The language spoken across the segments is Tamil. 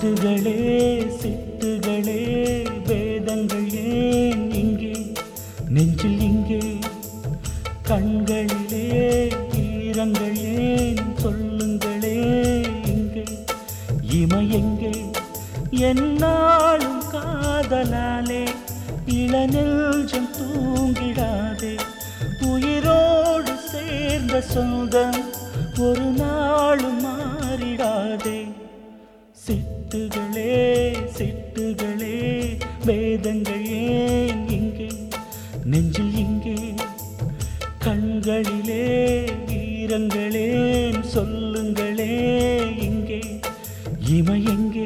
சிட்டுகளே சிட்டுகளே வேதங்கள் ஏன் இங்கே நெஞ்சில் இங்கே கண்களிலே ஈரங்கள் ஏன் சொல்லுங்களே இங்கே இமை எங்கே என்னாலும் காதலாலே இளநெஞ்சம் தூங்கிடாதே உயிரோடு சேர்ந்த சொந்தம் ஒரு நாளும் மாறிடாதே சிட்டுகளே சிட்டுகளே வேதங்கள் ஏன் இங்கே நெஞ்சில் இங்கே கண்களிலே ஈரங்களேன் சொல்லுங்களே இங்கே இமை எங்கே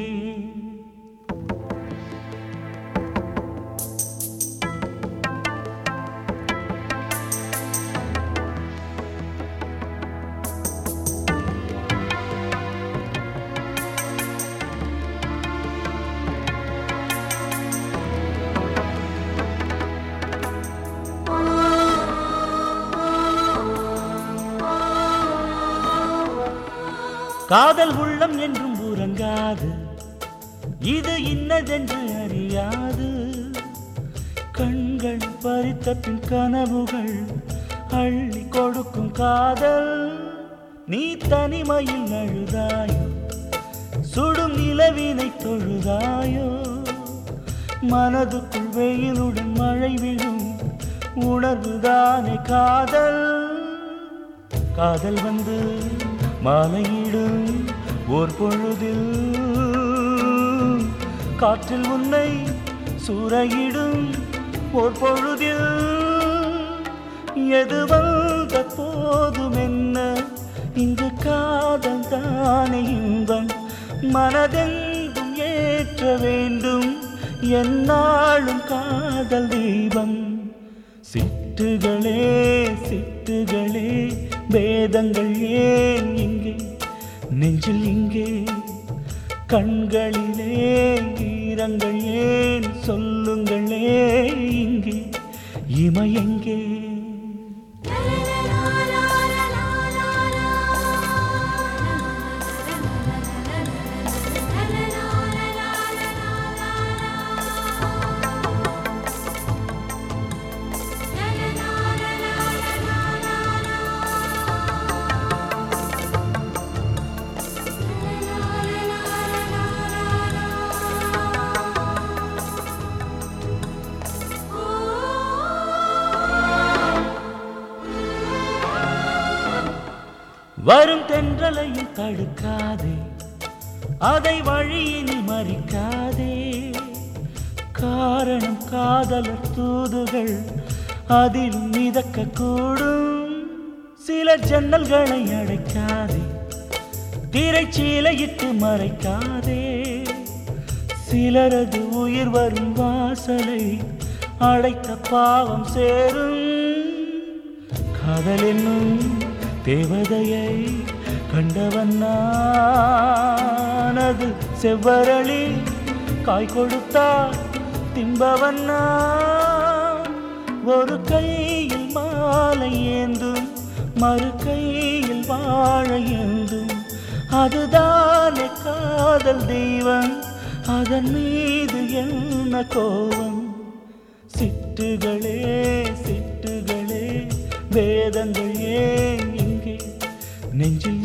காதல் உள்ளம் என்றும் உறங்காது இது இன்னதென்று அறியாது கண்கள் பறித்த பின் கனவுகள் அள்ளி கொடுக்கும் காதல் நீ தனிமையில் அழுதாயோ சுடும் நிலவினை தொழுதாயோ மனதுக்குள் வெயிலுடன் மழை விழும் உணர்வுதானே காதல் காதல் வந்து மாலையிடும் ஓர் பொழுதில் காற்றில் உன்னை சூறையிடும் ஓர் பொழுதில் எது வந்த போதும் என்ன இங்கு காதல் தானே இன்பம் மனதெங்கும் ஏற்ற வேண்டும் என்னாலும் காதல் தீபம் சிட்டுகளே சிட்டுகளே வேதங்கள் ஏன் இங்கே நெஞ்சில் இங்கே கண்களிலே ஈரங்கள் ஏன் சொல்லுங்களே இங்கே இமை எங்கே வரும் தென்றலையும் தடுக்காதே அதை வழியினி மறிக்காதே காரணம் காதலர் தூதுகள் அதில் மிதக்க கூடும் சில ஜன்னல்களை அடைக்காதே திரைச்சீலையிட்டு மறைக்காதே சிலரது உயிர் வரும் வாசலை அடைத்த பாவம் சேரும் காதல் என்னும் தேவதையை கண்டவன் நானது செவ்வரளி காய் கொடுத்தார் திம்பவன் நான் ஒரு கையில் மாலை ஏந்தும் மறு கையில் வாழை ஏந்தும் அதுதானே காதல் தெய்வம் அதன் மீது என்ன கோபம் சிட்டுகளே சிட்டுகளே வேதங்கள் ஏன் இங்கே நெஞ்சில்